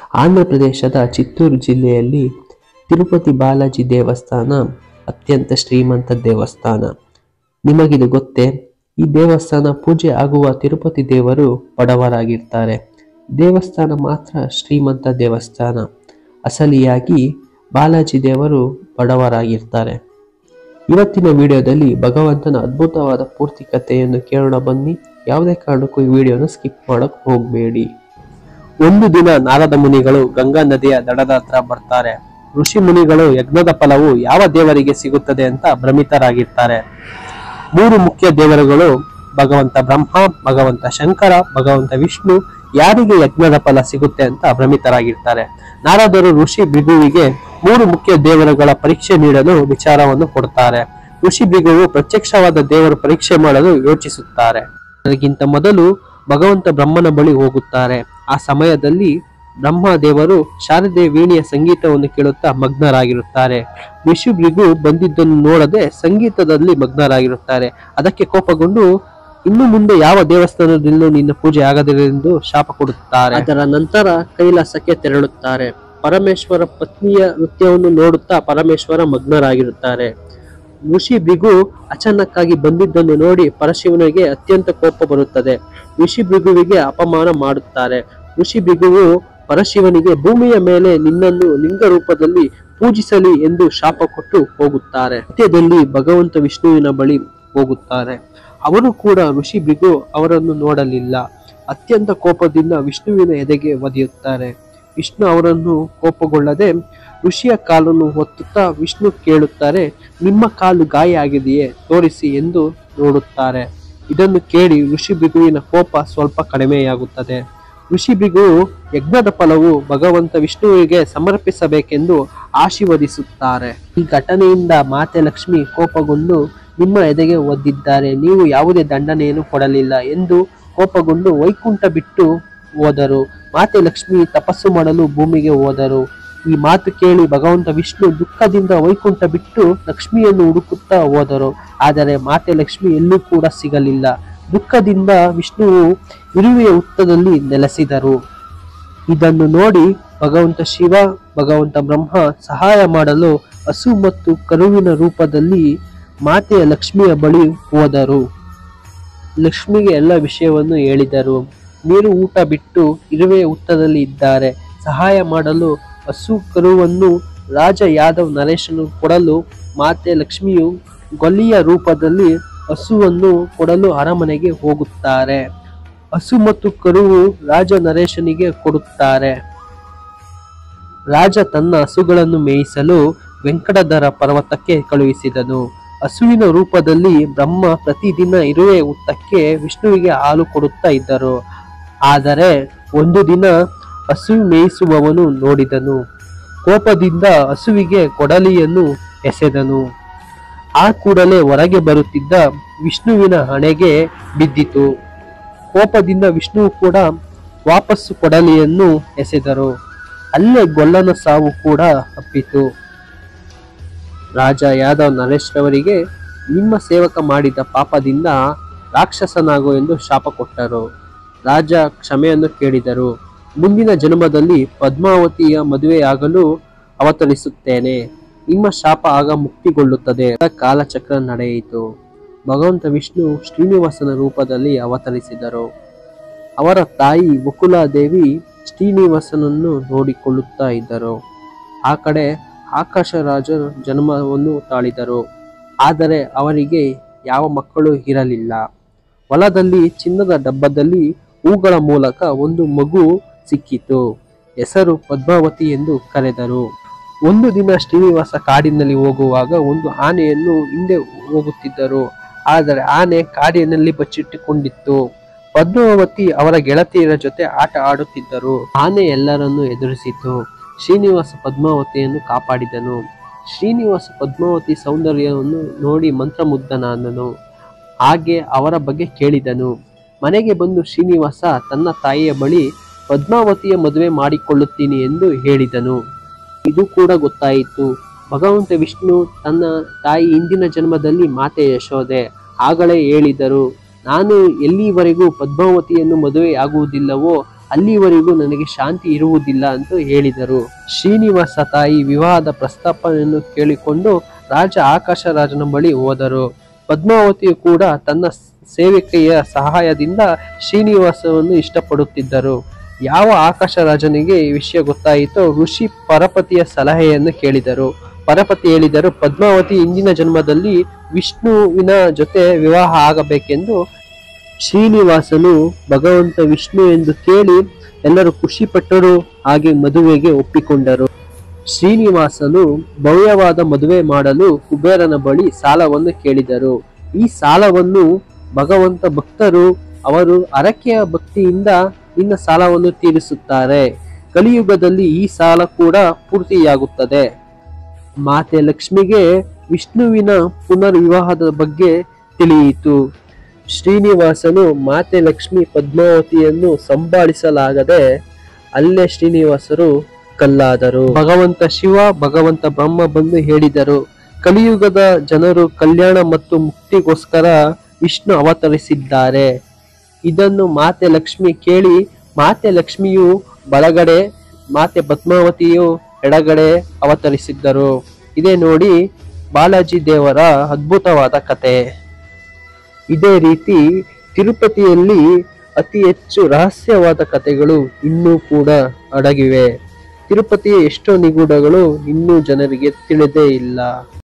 ಆಂಧ್ರ ಪ್ರದೇಶದ ಚಿತ್ತೂರು ಜಿಲ್ಲೆಯಲ್ಲಿ ತಿರುಪತಿ ಬಾಲಾಜಿ ದೇವಸ್ಥಾನ ಅತ್ಯಂತ ಶ್ರೀಮಂತ ದೇವಸ್ಥಾನ ನಿಮಗಿದು ಗೊತ್ತೇ ಈ ದೇವಸ್ಥಾನ ಪೂಜೆ ಆಗುವ ತಿರುಪತಿ ದೇವರು ಬಡವರಾಗಿರ್ತಾರೆ ದೇವಸ್ಥಾನ ಮಾತ್ರ ಶ್ರೀಮಂತ ದೇವಸ್ಥಾನ ಅಸಲಿಯಾಗಿ ಬಾಲಾಜಿ ದೇವರು ಬಡವರಾಗಿರ್ತಾರೆ ಇವತ್ತಿನ ವಿಡಿಯೋದಲ್ಲಿ ಭಗವಂತನ ಅದ್ಭುತವಾದ ಪೂರ್ತಿ ಕಥೆಯನ್ನು ಕೇಳೋಣ ಬನ್ನಿ ಯಾವುದೇ ಕಾರಣಕ್ಕೂ ಈ ವಿಡಿಯೋನ ಸ್ಕಿಪ್ ಮಾಡಕ್ ಹೋಗಬೇಡಿ ಒಂದು ದಿನ ನಾರದ ಮುನಿಗಳು ಗಂಗಾ ನದಿಯ ದಡದ ಹತ್ರ ಬರ್ತಾರೆ ಋಷಿ ಮುನಿಗಳು ಯಜ್ಞದ ಫಲವು ಯಾವ ದೇವರಿಗೆ ಸಿಗುತ್ತದೆ ಅಂತ ಭ್ರಮಿತರಾಗಿರ್ತಾರೆ ಮೂರು ಮುಖ್ಯ ದೇವರುಗಳು ಭಗವಂತ ಬ್ರಹ್ಮ ಭಗವಂತ ಶಂಕರ ಭಗವಂತ ವಿಷ್ಣು ಯಾರಿಗೆ ಯಜ್ಞದ ಫಲ ಸಿಗುತ್ತೆ ಅಂತ ಭ್ರಮಿತರಾಗಿರ್ತಾರೆ ನಾರದರು ಋಷಿ ಭೃಗುವಿಗೆ ಮೂರು ಮುಖ್ಯ ದೇವರುಗಳ ಪರೀಕ್ಷೆ ನೀಡಲು ವಿಚಾರವನ್ನು ಕೊಡ್ತಾರೆ ಋಷಿ ಭೃಗುವು ಪ್ರತ್ಯಕ್ಷವಾದ ದೇವರ ಪರೀಕ್ಷೆ ಮಾಡಲು ಯೋಚಿಸುತ್ತಾರೆ ಅದಕ್ಕಿಂತ ಮೊದಲು ಭಗವಂತ ಬ್ರಹ್ಮನ ಬಳಿ ಹೋಗುತ್ತಾರೆ ಆ ಸಮಯದಲ್ಲಿ ಬ್ರಹ್ಮ ದೇವರು ಶಾರದೆ ವೀಣೆಯ ಸಂಗೀತವನ್ನು ಕೇಳುತ್ತಾ ಮಗ್ನರಾಗಿರುತ್ತಾರೆ ವಿಷು ಭೃಗು ಬಂದಿದ್ದನ್ನು ನೋಡದೆ ಸಂಗೀತದಲ್ಲಿ ಮಗ್ನರಾಗಿರುತ್ತಾರೆ ಅದಕ್ಕೆ ಕೋಪಗೊಂಡು ಇನ್ನು ಮುಂದೆ ಯಾವ ದೇವಸ್ಥಾನದಲ್ಲೂ ನಿನ್ನ ಪೂಜೆ ಆಗದಿರೆಂದು ಶಾಪ ಕೊಡುತ್ತಾರೆ ಅದರ ನಂತರ ಕೈಲಾಸಕ್ಕೆ ತೆರಳುತ್ತಾರೆ ಪರಮೇಶ್ವರ ಪತ್ನಿಯ ನೃತ್ಯವನ್ನು ನೋಡುತ್ತಾ ಪರಮೇಶ್ವರ ಮಗ್ನರಾಗಿರುತ್ತಾರೆ ಋಷಿ ಭೃಗು ಅಚಾನಕ್ಕಾಗಿ ಬಂದಿದ್ದನ್ನು ನೋಡಿ ಪರಶಿವನಿಗೆ ಅತ್ಯಂತ ಕೋಪ ಬರುತ್ತದೆ ಋಷಿ ಭೃಗುವಿಗೆ ಅಪಮಾನ ಮಾಡುತ್ತಾರೆ ಋಷಿ ಭೃಗುವು ಪರಶಿವನಿಗೆ ಭೂಮಿಯ ಮೇಲೆ ನಿನ್ನನ್ನು ಲಿಂಗ ರೂಪದಲ್ಲಿ ಪೂಜಿಸಲಿ ಎಂದು ಶಾಪ ಕೊಟ್ಟು ಹೋಗುತ್ತಾರೆ ಅಂತ್ಯದಲ್ಲಿ ಭಗವಂತ ವಿಷ್ಣುವಿನ ಬಳಿ ಹೋಗುತ್ತಾರೆ ಅವರು ಕೂಡ ಋಷಿ ಭೃಗು ಅವರನ್ನು ನೋಡಲಿಲ್ಲ ಅತ್ಯಂತ ಕೋಪದಿಂದ ವಿಷ್ಣುವಿನ ಎದೆಗೆ ಒದೆಯುತ್ತಾರೆ ವಿಷ್ಣು ಅವರನ್ನು ಕೋಪಗೊಳ್ಳದೆ ಋಷಿಯ ಕಾಲನ್ನು ಒತ್ತುತ್ತಾ ವಿಷ್ಣು ಕೇಳುತ್ತಾರೆ ನಿಮ್ಮ ಕಾಲು ಗಾಯ ಆಗಿದೆಯೇ ತೋರಿಸಿ ಎಂದು ನೋಡುತ್ತಾರೆ ಇದನ್ನು ಕೇಳಿ ಋಷಿ ಭೃಗುವಿನ ಕೋಪ ಸ್ವಲ್ಪ ಕಡಿಮೆಯಾಗುತ್ತದೆ ಋಷಿ ಭೃಗು ಯಜ್ಞದ ಫಲವು ಭಗವಂತ ವಿಷ್ಣುವಿಗೆ ಸಮರ್ಪಿಸಬೇಕೆಂದು ಆಶೀರ್ವದಿಸುತ್ತಾರೆ ಈ ಘಟನೆಯಿಂದ ಮಾತೆ ಲಕ್ಷ್ಮಿ ಕೋಪಗೊಂಡು ನಿಮ್ಮ ಎದೆಗೆ ಒದ್ದಿದ್ದಾರೆ ನೀವು ಯಾವುದೇ ದಂಡನೆಯನ್ನು ಕೊಡಲಿಲ್ಲ ಎಂದು ಕೋಪಗೊಂಡು ವೈಕುಂಠ ಬಿಟ್ಟು ಹೋದರು ಮಾತೆ ಲಕ್ಷ್ಮಿ ತಪಸ್ಸು ಮಾಡಲು ಭೂಮಿಗೆ ಹೋದರು ಈ ಮಾತು ಕೇಳಿ ಭಗವಂತ ವಿಷ್ಣು ದುಃಖದಿಂದ ವೈಕುಂಠ ಬಿಟ್ಟು ಲಕ್ಷ್ಮಿಯನ್ನು ಹುಡುಕುತ್ತಾ ಹೋದರು ಆದರೆ ಮಾತೆ ಲಕ್ಷ್ಮಿ ಎಲ್ಲೂ ಕೂಡ ಸಿಗಲಿಲ್ಲ ದುಃಖದಿಂದ ವಿಷ್ಣುವು ಇರುವೆಯ ಹುತ್ತದಲ್ಲಿ ನೆಲೆಸಿದರು ಇದನ್ನು ನೋಡಿ ಭಗವಂತ ಶಿವ ಭಗವಂತ ಬ್ರಹ್ಮ ಸಹಾಯ ಮಾಡಲು ಹಸು ಮತ್ತು ಕರುವಿನ ರೂಪದಲ್ಲಿ ಮಾತೆಯ ಲಕ್ಷ್ಮಿಯ ಬಳಿ ಹೋದರು ಲಕ್ಷ್ಮಿಗೆ ಎಲ್ಲ ವಿಷಯವನ್ನು ಹೇಳಿದರು ನೀರು ಊಟ ಬಿಟ್ಟು ಇರುವೆಯ ಹುತ್ತದಲ್ಲಿ ಇದ್ದಾರೆ ಸಹಾಯ ಮಾಡಲು ಹಸು ಕರುವನ್ನು ರಾಜ ಯಾದವ್ ನರೇಶನು ಕೊಡಲು ಮಾತೆ ಲಕ್ಷ್ಮಿಯು ಗೊಲ್ಲಿಯ ರೂಪದಲ್ಲಿ ಹಸುವನ್ನು ಕೊಡಲು ಅರಮನೆಗೆ ಹೋಗುತ್ತಾರೆ ಹಸು ಮತ್ತು ಕರುವು ರಾಜ ನರೇಶನಿಗೆ ಕೊಡುತ್ತಾರೆ ರಾಜ ತನ್ನ ಹಸುಗಳನ್ನು ಮೇಯಿಸಲು ವೆಂಕಟಧರ ಪರ್ವತಕ್ಕೆ ಕಳುಹಿಸಿದನು ಹಸುವಿನ ರೂಪದಲ್ಲಿ ಬ್ರಹ್ಮ ಪ್ರತಿದಿನ ಇರುವೆ ಹುತ್ತಕ್ಕೆ ವಿಷ್ಣುವಿಗೆ ಹಾಲು ಕೊಡುತ್ತಾ ಇದ್ದರು ಆದರೆ ಒಂದು ದಿನ ಹಸು ಮೇಯಿಸುವವನು ನೋಡಿದನು ಕೋಪದಿಂದ ಹಸುವಿಗೆ ಕೊಡಲಿಯನ್ನು ಎಸೆದನು ಆ ಕೂಡಲೇ ಹೊರಗೆ ಬರುತ್ತಿದ್ದ ವಿಷ್ಣುವಿನ ಹಣೆಗೆ ಬಿದ್ದಿತು ಕೋಪದಿಂದ ವಿಷ್ಣು ಕೂಡ ವಾಪಸ್ಸು ಕೊಡಲಿಯನ್ನು ಎಸೆದರು ಅಲ್ಲೇ ಗೊಲ್ಲನ ಸಾವು ಕೂಡ ಅಪ್ಪಿತು ರಾಜ ಯಾದವ್ ನರೇಶ್ ರವರಿಗೆ ನಿಮ್ಮ ಸೇವಕ ಮಾಡಿದ ಪಾಪದಿಂದ ರಾಕ್ಷಸನಾಗು ಎಂದು ಶಾಪ ಕೊಟ್ಟರು ರಾಜ ಕ್ಷಮೆಯನ್ನು ಕೇಳಿದರು ಮುಂದಿನ ಜನ್ಮದಲ್ಲಿ ಪದ್ಮಾವತಿಯ ಮದುವೆಯಾಗಲು ಅವತರಿಸುತ್ತೇನೆ ನಿಮ್ಮ ಶಾಪ ಆಗ ಮುಕ್ತಿಗೊಳ್ಳುತ್ತದೆ ಕಾಲಚಕ್ರ ನಡೆಯಿತು ಭಗವಂತ ವಿಷ್ಣು ಶ್ರೀನಿವಾಸನ ರೂಪದಲ್ಲಿ ಅವತರಿಸಿದರು ಅವರ ತಾಯಿ ವಕುಲಾದೇವಿ ಶ್ರೀನಿವಾಸನನ್ನು ನೋಡಿಕೊಳ್ಳುತ್ತಾ ಇದ್ದರು ಆ ಕಡೆ ಆಕಾಶರಾಜ ಜನ್ಮವನ್ನು ತಾಳಿದರು ಆದರೆ ಅವರಿಗೆ ಯಾವ ಮಕ್ಕಳು ಇರಲಿಲ್ಲ ಹೊಲದಲ್ಲಿ ಚಿನ್ನದ ಡಬ್ಬದಲ್ಲಿ ಹೂಗಳ ಮೂಲಕ ಒಂದು ಮಗು ಸಿಕ್ಕಿತು ಹೆಸರು ಪದ್ಮಾವತಿ ಎಂದು ಕರೆದರು ಒಂದು ದಿನ ಶ್ರೀನಿವಾಸ ಕಾಡಿನಲ್ಲಿ ಹೋಗುವಾಗ ಒಂದು ಆನೆಯನ್ನು ಹಿಂದೆ ಹೋಗುತ್ತಿದ್ದರು ಆದರೆ ಆನೆ ಕಾಡಿನಲ್ಲಿ ಬಚ್ಚಿಟ್ಟುಕೊಂಡಿತ್ತು ಪದ್ಮಾವತಿ ಅವರ ಗೆಳತಿಯರ ಜೊತೆ ಆಟ ಆಡುತ್ತಿದ್ದರು ಆನೆ ಎಲ್ಲರನ್ನೂ ಎದುರಿಸಿತು ಶ್ರೀನಿವಾಸ ಪದ್ಮಾವತಿಯನ್ನು ಕಾಪಾಡಿದನು ಶ್ರೀನಿವಾಸ ಪದ್ಮಾವತಿ ಸೌಂದರ್ಯವನ್ನು ನೋಡಿ ಮಂತ್ರಮುಗ್ಧನಾದನು ಹಾಗೆ ಅವರ ಬಗ್ಗೆ ಕೇಳಿದನು ಮನೆಗೆ ಬಂದು ಶ್ರೀನಿವಾಸ ತನ್ನ ತಾಯಿಯ ಬಳಿ ಪದ್ಮಾವತಿಯ ಮದುವೆ ಮಾಡಿಕೊಳ್ಳುತ್ತೀನಿ ಎಂದು ಹೇಳಿದನು ಇದು ಕೂಡ ಗೊತ್ತಾಯಿತು ಭಗವಂತ ವಿಷ್ಣು ತನ್ನ ತಾಯಿ ಇಂದಿನ ಜನ್ಮದಲ್ಲಿ ಮಾತೆ ಯಶೋದೆ ಆಗಲೇ ಹೇಳಿದರು ನಾನು ಎಲ್ಲಿವರೆಗೂ ಪದ್ಮಾವತಿಯನ್ನು ಮದುವೆ ಆಗುವುದಿಲ್ಲವೋ ಅಲ್ಲಿವರೆಗೂ ನನಗೆ ಶಾಂತಿ ಇರುವುದಿಲ್ಲ ಅಂತ ಹೇಳಿದರು ಶ್ರೀನಿವಾಸ ತಾಯಿ ವಿವಾಹದ ಪ್ರಸ್ತಾಪನೆಯನ್ನು ಕೇಳಿಕೊಂಡು ರಾಜ ಆಕಾಶ ರಾಜನ ಬಳಿ ಹೋದರು ಪದ್ಮಾವತಿಯು ಕೂಡ ತನ್ನ ಸೇವಿಕೆಯ ಸಹಾಯದಿಂದ ಶ್ರೀನಿವಾಸವನ್ನು ಇಷ್ಟಪಡುತ್ತಿದ್ದರು ಯಾವ ಆಕಾಶ ರಾಜನಿಗೆ ಈ ವಿಷಯ ಗೊತ್ತಾಯಿತೋ ಋಷಿ ಪರಪತಿಯ ಸಲಹೆಯನ್ನು ಕೇಳಿದರು ಪರಪತಿ ಹೇಳಿದರು ಪದ್ಮಾವತಿ ಇಂದಿನ ಜನ್ಮದಲ್ಲಿ ವಿಷ್ಣುವಿನ ಜೊತೆ ವಿವಾಹ ಆಗಬೇಕೆಂದು ಶ್ರೀನಿವಾಸನು ಭಗವಂತ ವಿಷ್ಣು ಎಂದು ಕೇಳಿ ಎಲ್ಲರೂ ಖುಷಿಪಟ್ಟರು ಹಾಗೆ ಮದುವೆಗೆ ಒಪ್ಪಿಕೊಂಡರು ಶ್ರೀನಿವಾಸನು ಭವ್ಯವಾದ ಮದುವೆ ಮಾಡಲು ಕುಬೇರನ ಬಳಿ ಸಾಲವನ್ನು ಕೇಳಿದರು ಈ ಸಾಲವನ್ನು ಭಗವಂತ ಭಕ್ತರು ಅವರು ಅರಕೆಯ ಭಕ್ತಿಯಿಂದ ನಿನ್ನ ಸಾಲವನ್ನು ತೀರಿಸುತ್ತಾರೆ ಕಲಿಯುಗದಲ್ಲಿ ಈ ಸಾಲ ಕೂಡ ಪೂರ್ತಿಯಾಗುತ್ತದೆ ಮಾತೆ ಲಕ್ಷ್ಮಿಗೆ ವಿಷ್ಣುವಿನ ಪುನರ್ವಿವಾಹದ ಬಗ್ಗೆ ತಿಳಿಯಿತು ಶ್ರೀನಿವಾಸನು ಮಾತೆ ಲಕ್ಷ್ಮಿ ಪದ್ಮಾವತಿಯನ್ನು ಸಂಭಾಳಿಸಲಾಗದೆ ಅಲ್ಲೇ ಶ್ರೀನಿವಾಸರು ಕಲ್ಲಾದರು ಭಗವಂತ ಶಿವ ಭಗವಂತ ಬ್ರಹ್ಮ ಬಂದು ಹೇಳಿದರು ಕಲಿಯುಗದ ಜನರು ಕಲ್ಯಾಣ ಮತ್ತು ಮುಕ್ತಿಗೋಸ್ಕರ ವಿಷ್ಣು ಅವತರಿಸಿದ್ದಾರೆ ಇದನ್ನು ಮಾತೆ ಲಕ್ಷ್ಮಿ ಕೇಳಿ ಮಾತೆ ಲಕ್ಷ್ಮಿಯು ಬಲಗಡೆ ಮಾತೆ ಪದ್ಮಾವತಿಯು ಎಡಗಡೆ ಅವತರಿಸಿದ್ದರು ಇದೇ ನೋಡಿ ಬಾಲಾಜಿ ದೇವರ ಅದ್ಭುತವಾದ ಕತೆ ಇದೇ ರೀತಿ ತಿರುಪತಿಯಲ್ಲಿ ಅತಿ ಹೆಚ್ಚು ರಹಸ್ಯವಾದ ಕಥೆಗಳು ಇನ್ನೂ ಕೂಡ ಅಡಗಿವೆ ತಿರುಪತಿಯ ಎಷ್ಟೋ ನಿಗೂಢಗಳು ಇನ್ನೂ ಜನರಿಗೆ ತಿಳಿದೇ ಇಲ್ಲ